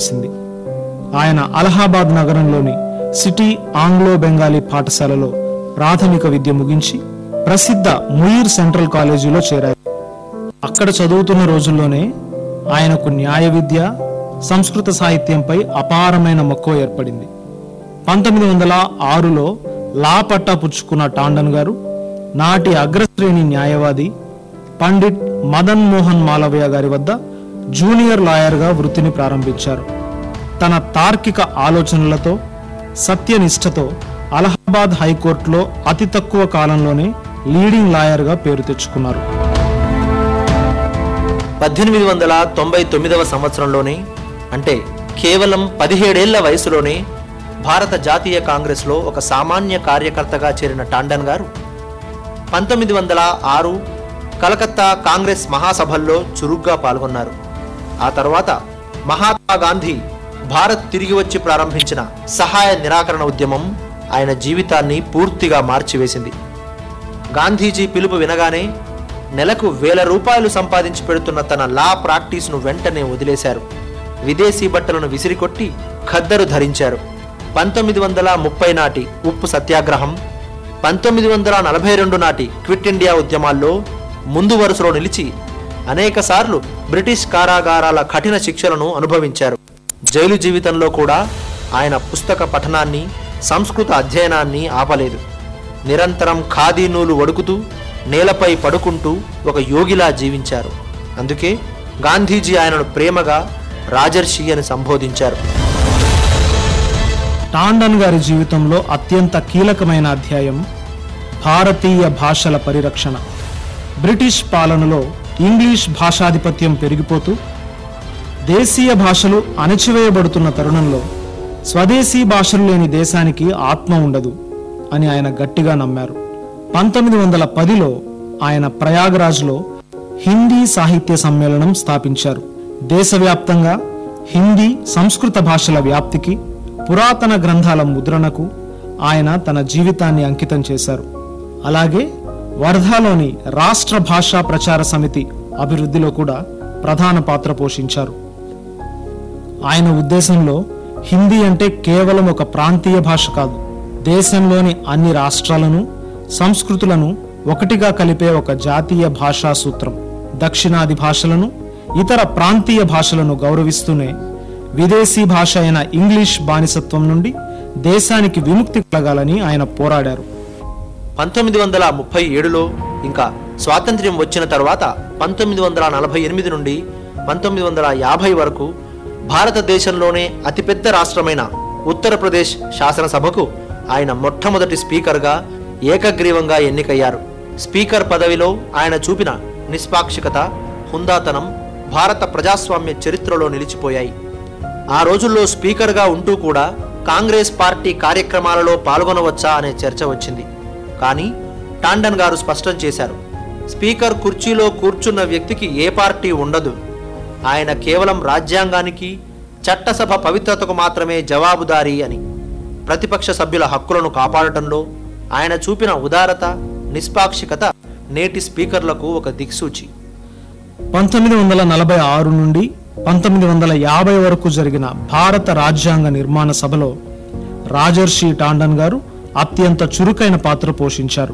చేసింది ఆయన అలహాబాద్ నగరంలోని సిటీ ఆంగ్లో బెంగాలీ పాఠశాలలో ప్రాథమిక విద్య ముగించి ప్రసిద్ధ ముయిర్ సెంట్రల్ కాలేజీలో చేరారు అక్కడ చదువుతున్న రోజుల్లోనే ఆయనకు న్యాయ విద్య సంస్కృత సాహిత్యంపై అపారమైన మక్కువ ఏర్పడింది పంతొమ్మిది వందల ఆరులో లా పట్టా పుచ్చుకున్న టాండన్ గారు నాటి అగ్రశ్రేణి న్యాయవాది పండిట్ మదన్ మోహన్ మాలవయ్య గారి వద్ద జూనియర్ లాయర్గా వృత్తిని ప్రారంభించారు తన తార్కిక ఆలోచనలతో సత్యనిష్టతో అలహాబాద్ హైకోర్టులో అతి తక్కువ కాలంలోనే లీడింగ్ లాయర్గా పేరు తెచ్చుకున్నారు పద్దెనిమిది వందల తొంభై తొమ్మిదవ సంవత్సరంలోనే అంటే కేవలం పదిహేడేళ్ల వయసులోనే భారత జాతీయ కాంగ్రెస్లో ఒక సామాన్య కార్యకర్తగా చేరిన టాండన్ గారు పంతొమ్మిది వందల ఆరు కలకత్తా కాంగ్రెస్ మహాసభల్లో చురుగ్గా పాల్గొన్నారు ఆ తర్వాత మహాత్మా గాంధీ భారత్ తిరిగి వచ్చి ప్రారంభించిన సహాయ నిరాకరణ ఉద్యమం ఆయన జీవితాన్ని పూర్తిగా మార్చివేసింది గాంధీజీ పిలుపు వినగానే నెలకు వేల రూపాయలు సంపాదించి పెడుతున్న తన లా ప్రాక్టీస్ను వెంటనే వదిలేశారు విదేశీ బట్టలను విసిరికొట్టి ఖద్దరు ధరించారు పంతొమ్మిది వందల ముప్పై నాటి ఉప్పు సత్యాగ్రహం పంతొమ్మిది వందల నలభై రెండు నాటి క్విట్ ఇండియా ఉద్యమాల్లో ముందు వరుసలో నిలిచి అనేక సార్లు బ్రిటిష్ కారాగారాల కఠిన శిక్షలను అనుభవించారు జైలు జీవితంలో కూడా ఆయన పుస్తక పఠనాన్ని సంస్కృత అధ్యయనాన్ని ఆపలేదు నిరంతరం ఖాదీ నూలు వడుకుతూ నేలపై పడుకుంటూ ఒక యోగిలా జీవించారు అందుకే గాంధీజీ ఆయనను ప్రేమగా రాజర్షి అని సంబోధించారు టాండన్ గారి జీవితంలో అత్యంత కీలకమైన అధ్యాయం భారతీయ భాషల పరిరక్షణ బ్రిటిష్ పాలనలో ఇంగ్లీష్ భాషాధిపత్యం పెరిగిపోతూ దేశీయ భాషలు అణచివేయబడుతున్న తరుణంలో స్వదేశీ భాషలు లేని దేశానికి ఆత్మ ఉండదు అని ఆయన గట్టిగా నమ్మారు పంతొమ్మిది వందల పదిలో ఆయన ప్రయాగరాజ్లో హిందీ సాహిత్య సమ్మేళనం స్థాపించారు దేశవ్యాప్తంగా హిందీ సంస్కృత భాషల వ్యాప్తికి పురాతన గ్రంథాల ముద్రణకు ఆయన తన జీవితాన్ని అంకితం చేశారు అలాగే వర్ధాలోని రాష్ట్ర భాషా ప్రచార సమితి అభివృద్ధిలో కూడా ప్రధాన పాత్ర పోషించారు ఆయన ఉద్దేశంలో హిందీ అంటే కేవలం ఒక ప్రాంతీయ భాష కాదు దేశంలోని అన్ని రాష్ట్రాలను సంస్కృతులను ఒకటిగా కలిపే ఒక జాతీయ భాషా సూత్రం దక్షిణాది భాషలను ఇతర ప్రాంతీయ భాషలను గౌరవిస్తూనే విదేశీ భాష అయిన ఇంగ్లీష్ బానిసత్వం నుండి దేశానికి విముక్తి కలగాలని ఆయన పోరాడారు పంతొమ్మిది వందల ముప్పై ఏడులో ఇంకా స్వాతంత్ర్యం వచ్చిన తర్వాత పంతొమ్మిది వందల నలభై ఎనిమిది నుండి పంతొమ్మిది వందల యాభై వరకు భారతదేశంలోనే అతిపెద్ద రాష్ట్రమైన ఉత్తరప్రదేశ్ శాసనసభకు ఆయన మొట్టమొదటి స్పీకర్గా ఏకగ్రీవంగా ఎన్నికయ్యారు స్పీకర్ పదవిలో ఆయన చూపిన నిష్పాక్షికత హుందాతనం భారత ప్రజాస్వామ్య చరిత్రలో నిలిచిపోయాయి ఆ రోజుల్లో స్పీకర్గా ఉంటూ కూడా కాంగ్రెస్ పార్టీ కార్యక్రమాలలో పాల్గొనవచ్చా అనే చర్చ వచ్చింది కానీ టాండన్ గారు స్పష్టం చేశారు స్పీకర్ కుర్చీలో కూర్చున్న వ్యక్తికి ఏ పార్టీ ఉండదు ఆయన కేవలం రాజ్యాంగానికి చట్టసభ పవిత్రతకు మాత్రమే జవాబుదారీ అని ప్రతిపక్ష సభ్యుల హక్కులను కాపాడటంలో ఆయన చూపిన ఉదారత నిష్పాక్షికత నేటి స్పీకర్లకు ఒక దిక్సూచి పంతొమ్మిది వందల నలభై ఆరు నుండి పంతొమ్మిది వందల యాభై వరకు జరిగిన భారత రాజ్యాంగ నిర్మాణ సభలో రాజర్షి టాండన్ గారు అత్యంత చురుకైన పాత్ర పోషించారు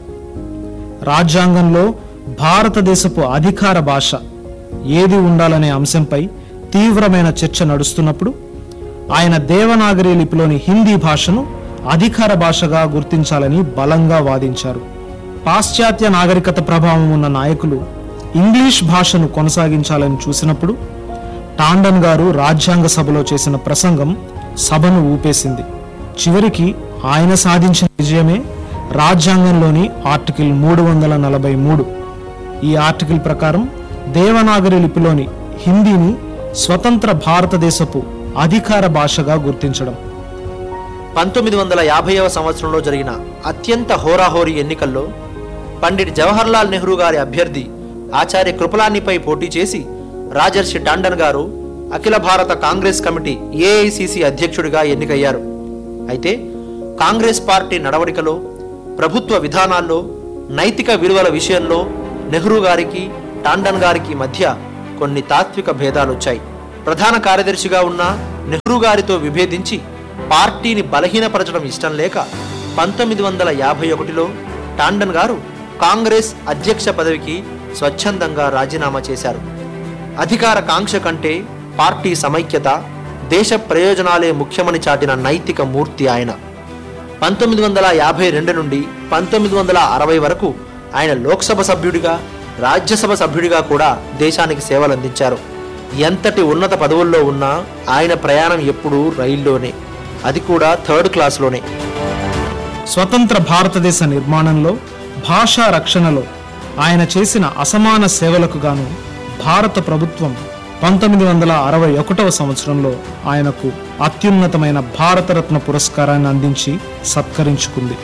రాజ్యాంగంలో భారతదేశపు అధికార భాష ఏది ఉండాలనే అంశంపై తీవ్రమైన చర్చ నడుస్తున్నప్పుడు ఆయన దేవనాగరి లిపిలోని హిందీ భాషను అధికార భాషగా గుర్తించాలని బలంగా వాదించారు పాశ్చాత్య నాగరికత ప్రభావం ఉన్న నాయకులు ఇంగ్లీష్ భాషను కొనసాగించాలని చూసినప్పుడు టాండన్ గారు రాజ్యాంగ సభలో చేసిన ప్రసంగం సభను ఊపేసింది చివరికి ఆయన సాధించిన విజయమే రాజ్యాంగంలోని ఆర్టికల్ మూడు వందల నలభై మూడు ఈ ఆర్టికల్ ప్రకారం దేవనాగరి లిపిలోని హిందీని స్వతంత్ర భారతదేశపు అధికార భాషగా గుర్తించడం పంతొమ్మిది వందల యాభైవ సంవత్సరంలో జరిగిన అత్యంత హోరాహోరీ ఎన్నికల్లో పండిట్ జవహర్లాల్ నెహ్రూ గారి అభ్యర్థి ఆచార్య కృపలానిపై పోటీ చేసి రాజర్షి టాండన్ గారు అఖిల భారత కాంగ్రెస్ కమిటీ ఏఐసిసి అధ్యక్షుడిగా ఎన్నికయ్యారు అయితే కాంగ్రెస్ పార్టీ నడవడికలో ప్రభుత్వ విధానాల్లో నైతిక విలువల విషయంలో నెహ్రూ గారికి టాండన్ గారికి మధ్య కొన్ని తాత్విక భేదాలొచ్చాయి ప్రధాన కార్యదర్శిగా ఉన్న నెహ్రూ గారితో విభేదించి పార్టీని బలహీనపరచడం ఇష్టం లేక పంతొమ్మిది వందల యాభై ఒకటిలో టాండన్ గారు కాంగ్రెస్ అధ్యక్ష పదవికి స్వచ్ఛందంగా రాజీనామా చేశారు అధికార కాంక్ష కంటే పార్టీ సమైక్యత దేశ ప్రయోజనాలే ముఖ్యమని చాటిన నైతిక మూర్తి ఆయన పంతొమ్మిది వందల యాభై రెండు నుండి పంతొమ్మిది వందల అరవై వరకు ఆయన లోక్సభ సభ్యుడిగా రాజ్యసభ సభ్యుడిగా కూడా దేశానికి సేవలు అందించారు ఎంతటి ఉన్నత పదవుల్లో ఉన్నా ఆయన ప్రయాణం ఎప్పుడూ రైల్లోనే అది కూడా థర్డ్ క్లాస్లోనే స్వతంత్ర భారతదేశ నిర్మాణంలో భాషా రక్షణలో ఆయన చేసిన అసమాన సేవలకు గాను భారత ప్రభుత్వం పంతొమ్మిది వందల అరవై ఒకటవ సంవత్సరంలో ఆయనకు అత్యున్నతమైన భారతరత్న పురస్కారాన్ని అందించి సత్కరించుకుంది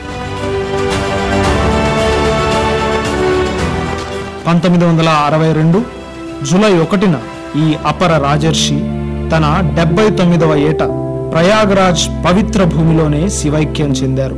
పంతొమ్మిది వందల అరవై రెండు జూలై ఒకటిన ఈ అపర రాజర్షి తన డెబ్బై తొమ్మిదవ ఏట ప్రయాగరాజ్ పవిత్ర భూమిలోనే శివైక్యం చెందారు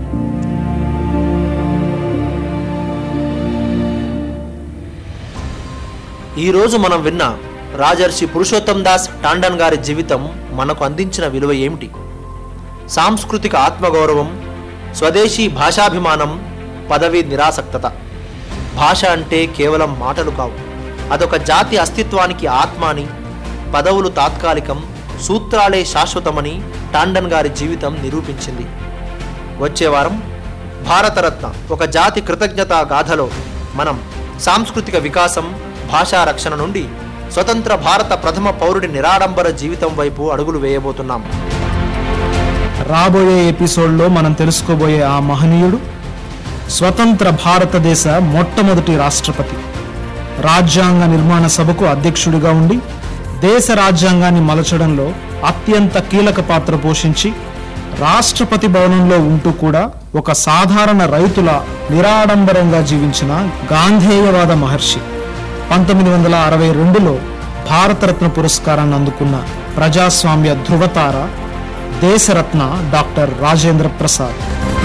ఈ రోజు మనం విన్న రాజర్షి పురుషోత్తం దాస్ టాండన్ గారి జీవితం మనకు అందించిన విలువ ఏమిటి సాంస్కృతిక ఆత్మగౌరవం స్వదేశీ భాషాభిమానం పదవి నిరాసక్తత భాష అంటే కేవలం మాటలు కావు అదొక జాతి అస్తిత్వానికి ఆత్మ అని పదవులు తాత్కాలికం సూత్రాలే శాశ్వతమని టాండన్ గారి జీవితం నిరూపించింది వచ్చే వారం భారతరత్న ఒక జాతి కృతజ్ఞతా గాథలో మనం సాంస్కృతిక వికాసం భాషా రక్షణ నుండి స్వతంత్ర భారత ప్రథమ పౌరుడి నిరాడంబర జీవితం వైపు అడుగులు వేయబోతున్నాం రాబోయే ఎపిసోడ్లో మనం తెలుసుకోబోయే ఆ మహనీయుడు స్వతంత్ర భారతదేశ మొట్టమొదటి రాష్ట్రపతి రాజ్యాంగ నిర్మాణ సభకు అధ్యక్షుడిగా ఉండి దేశ రాజ్యాంగాన్ని మలచడంలో అత్యంత కీలక పాత్ర పోషించి రాష్ట్రపతి భవనంలో ఉంటూ కూడా ఒక సాధారణ రైతుల నిరాడంబరంగా జీవించిన గాంధేయవాద మహర్షి పంతొమ్మిది వందల అరవై రెండులో భారతరత్న పురస్కారాన్ని అందుకున్న ప్రజాస్వామ్య ధృవతార దేశరత్న డాక్టర్ రాజేంద్ర ప్రసాద్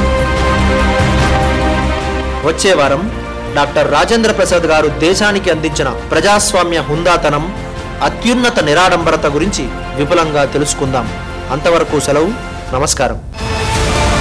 వచ్చే వారం డాక్టర్ రాజేంద్ర ప్రసాద్ గారు దేశానికి అందించిన ప్రజాస్వామ్య హుందాతనం అత్యున్నత నిరాడంబరత గురించి విపులంగా తెలుసుకుందాం అంతవరకు సెలవు నమస్కారం